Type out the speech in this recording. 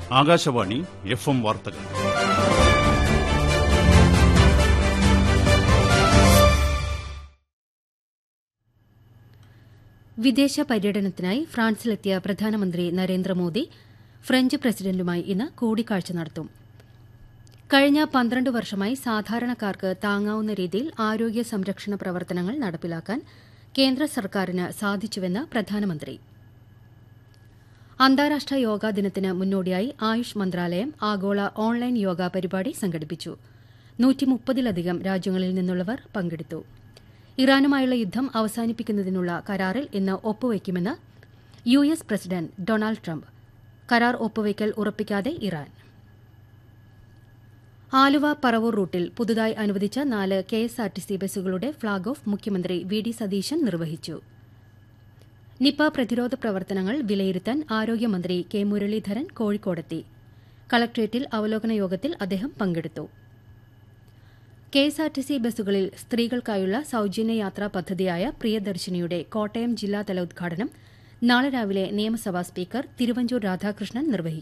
Akashvani F M വാർത്തകൾ വിദേശ പര്യടനത്തിനായി ഫ്രാൻസിലെത്തിയ പ്രധാനമന്ത്രി നരേന്ദ്രമോദി ഫ്രഞ്ച് പ്രസിഡന്റുമായി ഇന്ന് കൂടിക്കാഴ്ച നടത്തും കഴിഞ്ഞ പന്ത്രണ്ട് വർഷമായി സാധാരണക്കാർക്ക് താങ്ങാവുന്ന രീതിയിൽ ആരോഗ്യ സംരക്ഷണ പ്രവർത്തനങ്ങൾ നടപ്പിലാക്കാൻ കേന്ദ്ര സർക്കാരിന് സാധിച്ചുവെന്ന് പ്രധാനമന്ത്രി അന്താരാഷ്ട്ര യോഗാ ദിനത്തിന് മുന്നോടിയായി ആയുഷ് മന്ത്രാലയം ആഗോള ഓൺലൈൻ യോഗ പരിപാടി സംഘടിപ്പിച്ചു നൂറ്റിമുപ്പതിലധികം രാജ്യങ്ങളിൽ നിന്നുള്ളവർ പങ്കെടുത്തു ഇറാനുമായുള്ള യുദ്ധം അവസാനിപ്പിക്കുന്നതിനുള്ള കരാറിൽ ഇന്ന് ഒപ്പുവയ്ക്കുമെന്ന് U S president Donald Trump കരാർ ഒപ്പുവയ്ക്കൽ ഉറപ്പിക്കാതെ ഇറാൻ ആലുവ പറവൂർ റൂട്ടിൽ പുതുതായി അനുവദിച്ച നാല് K S R T C ബസ്സുകളുടെ ഫ്ളാഗ് ഓഫ് മുഖ്യമന്ത്രി വി ഡി സതീശൻ നിർവഹിച്ചു നിപ പ്രതിരോധ പ്രവർത്തനങ്ങൾ വിലയിരുത്താൻ ആരോഗ്യമന്ത്രി കെ മുരളീധരൻ കോഴിക്കോടെത്തി കളക്ട്രേറ്റിൽ അവലോകന യോഗത്തിൽ അദ്ദേഹം പങ്കെടുത്തു കെഎസ്ആർടിസി ബസ്സുകളിൽ സ്ത്രീകൾക്കായുള്ള സൌജന്യ യാത്രാ പദ്ധതിയായ പ്രിയദർശിനിയുടെ കോട്ടയം ജില്ലാതല ഉദ്ഘാടനം നാളെ രാവിലെ നിയമസഭാ സ്പീക്കർ തിരുവഞ്ചൂർ രാധാകൃഷ്ണൻ നിർവഹിക്കും